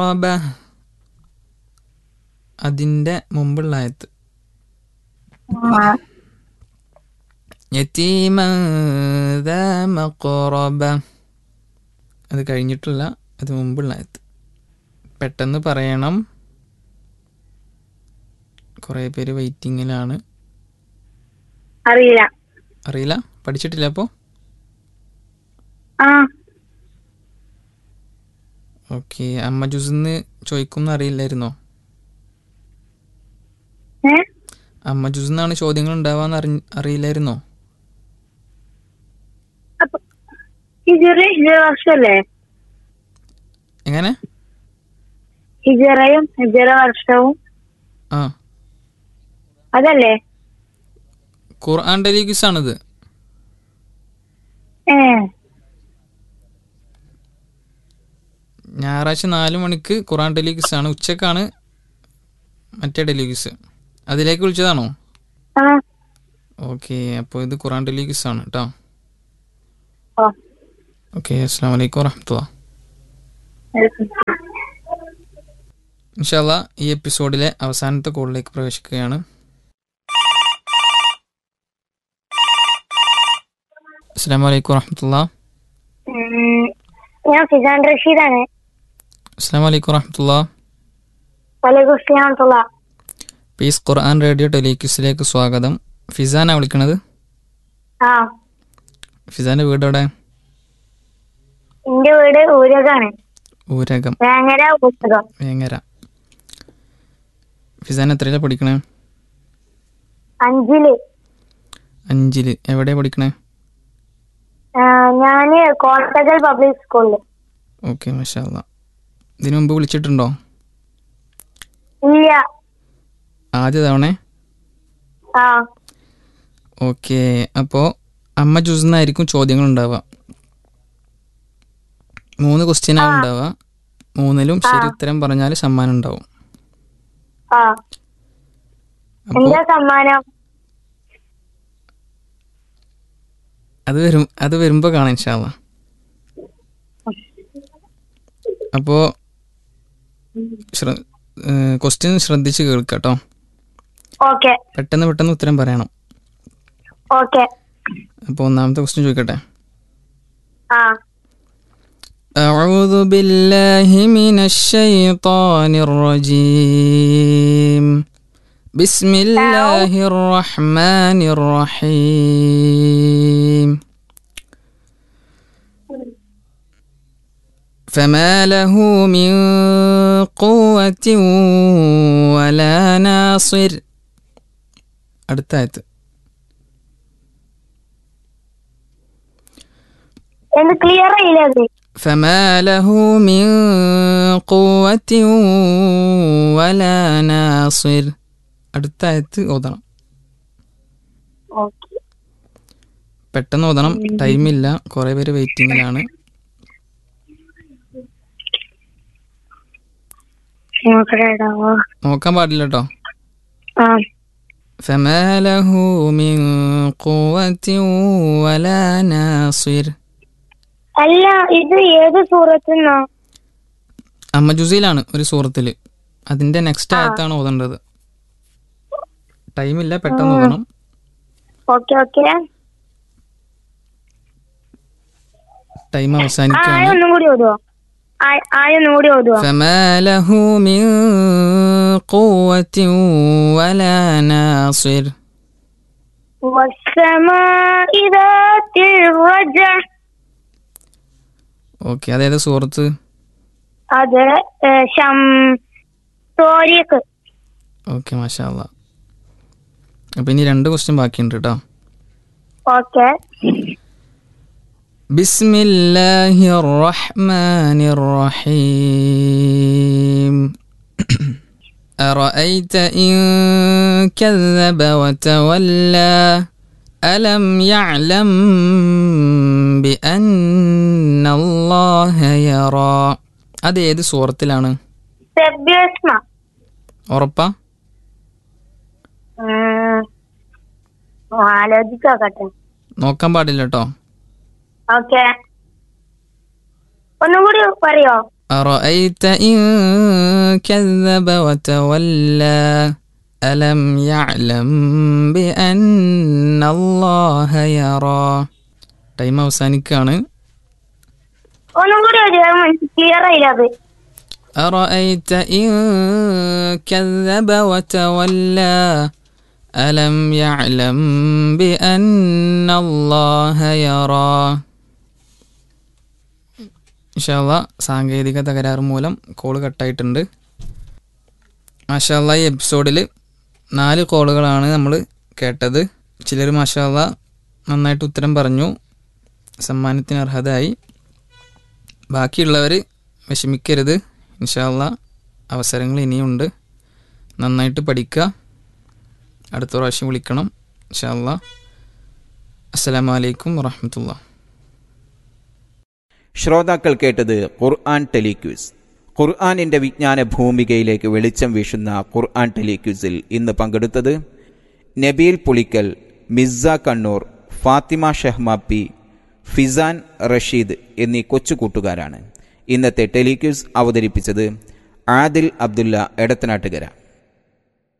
റബ അതിൻ്റെ മുമ്പുള്ള ആയത്ത് യതീമ ദാ മഖറബ അത് കഴിഞ്ഞിട്ടുള്ള അത് മുമ്പുള്ള ആയത്ത് പെട്ടെന്ന് പറയണം കുറേ പേര് വെയിറ്റിങ്ങിലാണ് അറിയില്ല അറിയില്ല പഠിച്ചിട്ടില്ല അപ്പോൾ ആ ഓക്കെ അമ്മ ജുസിന്ന് ചോദിക്കുമെന്ന് അറിയില്ലായിരുന്നോ ഏ അമ്മ ജുസിന്നാണ് ചോദ്യങ്ങൾ ഉണ്ടാവാന്ന് അറി അറിയില്ലായിരുന്നോ അപ്പൊ ഹിജറ ഹിജറ വർഷല്ലേ എങ്ങനെ ഹിജറയും ഹിജറ വർഷവും ആ അതല്ലേ ഖുർആൻ ടെലിഗ്യൂസ് ആണിത് ഏ ഞായറാഴ്ച നാല് മണിക്ക് ഖുർആൻ ടെലിഗ്യൂസ് ആണ് ഉച്ചക്കാണ് മറ്റേ ടെലിഗ്യൂസ് അതിലേക്ക് വിളിച്ചതാണോ ആ ഓക്കെ അപ്പോൾ ഇത് ഖുർആൻ ടെലിഗ്യൂസ് ആണ് കേട്ടോ ഓ ഓക്കെ അസ്സാം വലൈക്കും വറഹമത്തുള്ള ഇൻഷാല്ല ഈ എപ്പിസോഡിലെ അവസാനത്തെ കോളിലേക്ക് പ്രവേശിക്കുകയാണ് അസ്സാം വലൈക്കും വറഹമത്തുള്ള ഉം, ഞാൻ ഫിസാൻ റഷീദാണ് അസ്സാം വലൈക്കും വറഹമത്തുള്ള വലൈക്കും സ്ലാമത്തുള്ള പീസ് ഖുർആൻ റേഡിയോ ടെലിക്യൂസിലേക്ക് സ്വാഗതം ഫിസാനാണ് വിളിക്കണത് ആ ഫിസാന്റെ വീട് എവിടെ എന്റെ വീട് ഊരകാണ് ഊരകം വേങ്ങര ഊരകം വേങ്ങര ഫിസാൻ എത്രയിലാണ് പഠിക്കണേ അഞ്ചില് അഞ്ചില് എവിടെയാണ് പഠിക്കണേ ആ, ഞാന് കോട്ടകൽ പബ്ലിക് സ്കൂളില് ഓക്കെ മഷാല്ല ഇതിനു മുമ്പ് വിളിച്ചിട്ടുണ്ടോ ഇല്ല ആദ്യ തവണ ആ ഓക്കെ അപ്പോൾ അമ്മ ജൂസിന്നായിരിക്കും ചോദ്യങ്ങൾ ഉണ്ടാവുക മൂന്ന് ക്വസ്റ്റ്യനാണ് ഉണ്ടാവുക മൂന്നിലും ശരി ഉത്തരം പറഞ്ഞാൽ സമ്മാനം ഉണ്ടാവും ആ അപ്പോൾ എന്താ സമ്മാനം അത് വരും അത് വരുമ്പോൾ കാണാം ഇൻഷാല്ല അപ്പോൾ ക്വസ്റ്റ്യൻ ശ്രദ്ധിച്ച് കേൾക്കുക കേട്ടോ ഓക്കെ പെട്ടെന്ന് പെട്ടെന്ന് ഉത്തരം പറയണം ഓക്കെ അപ്പോൾ ഒന്നാമത്തെ ക്വസ്റ്റ്യൻ ചോദിക്കട്ടെ ആ أعوذ بالله من الشيطان الرجيم بسم الله الرحمن الرحيم فما له من قوة ولا ناصر അടുത്ത ആയത്ത് എന്ത് ക്ലിയർ ആയില്ല അത് فما له من قوة ولا ناصر അടുത്ത ആയത്ത് ഓതണം ഓക്കെ പെട്ടെന്ന് ഓതണം ടൈമില്ല കുറേ പേര് വെയിറ്റിങ്ങിലാണ് നോക്കട്ടെടാ നോക്കാൻ പാടില്ല കേട്ടോ ആ فما له من قوة ولا ناصر അല്ല ഇത് ഏത് സൂറത്തുനിന്നോ അമ്മ ജുസയിലാണ് ഒരു സൂറത്തിൽ അതിന്റെ നെക്സ്റ്റ് ആയത്താണ് ഓതേണ്ടത് ടൈമില്ല പെട്ടെന്ന് ഓതണം ഓക്കെ ഓക്കെ ടൈം ആ ആയ അവസാനിക്കുകയാണ് ഒന്നും കൂടി ഓതുവോ ആ- ആയ ഒന്നും കൂടി ഓതുവോ فما له من قوة ولا ناصر والسماء ذات الرجع ഓക്കെ അതേത് സൂറത്ത് അത് ഏ, ശം തോരിക്ക് ഓക്കെ മാഷാ അല്ലാ അപ്പം ഇനി രണ്ട് ക്വസ്റ്റ്യൻ ബാക്കിയുണ്ട് കേട്ടോ ഓക്കെ بسم الله الرحمن الرحيم أرأيت إن كذب وتولى ألم يعلم بأن الله يرى അത് ഏത് സൂറത്തിലാണ് സെബ്യസ്മ ഉറപ്പാ ആലോചിച്ചോക്കട്ടെ നോക്കാൻ പാടില്ല കേട്ടോ ഓക്കെ ഒന്നും കൂടി പറയോ أرأيت إن كذب وتولى ألم يعلم بأن الله يرى ടൈം അവസാനിക്കാണ് ഒന്നും കൂടി ഒരു ക്ലിയർ ആയില്ല അത് أرأيت إن كذب وتولى ألم يعلم بأن الله يرى ഇൻഷാല്ല സാങ്കേതിക തകരാറ് മൂലം കോള് കട്ടായിട്ടുണ്ട് മാഷാല്ല ഈ എപ്പിസോഡിൽ നാല് കോളുകളാണ് നമ്മൾ കേട്ടത് ചിലർ മാഷാല്ല നന്നായിട്ട് ഉത്തരം പറഞ്ഞു സമ്മാനത്തിന് അർഹതയായി ബാക്കിയുള്ളവർ വിഷമിക്കരുത് ഇൻഷാല്ല അവസരങ്ങൾ ഇനിയുണ്ട് നന്നായിട്ട് പഠിക്കുക അടുത്ത പ്രാവശ്യം വിളിക്കണം ഇൻഷാല്ല അസ്സലാമലൈക്കും വറഹമത്തുള്ള ശ്രോതാക്കൾ കേട്ടത് ഖുർആൻ ടെലിക്യൂസ് ഖുർആാനിന്റെ വിജ്ഞാന ഭൂമികയിലേക്ക് വെളിച്ചം വീശുന്ന ഖുർആൻ ടെലിക്യൂസിൽ ഇന്ന് പങ്കെടുത്തത് നബീൽ പുളിക്കൽ മിർസ കണ്ണൂർ ഫാത്തിമ ഷഹ്മാപ്പി ഫിസാൻ റഷീദ് എന്നീ കൊച്ചു കൂട്ടുകാരാണ് ഇന്നത്തെ ടെലിക്യൂസ് അവതരിപ്പിച്ചത് ആദിൽ അബ്ദുല്ല എടത്തനാട്ടുകര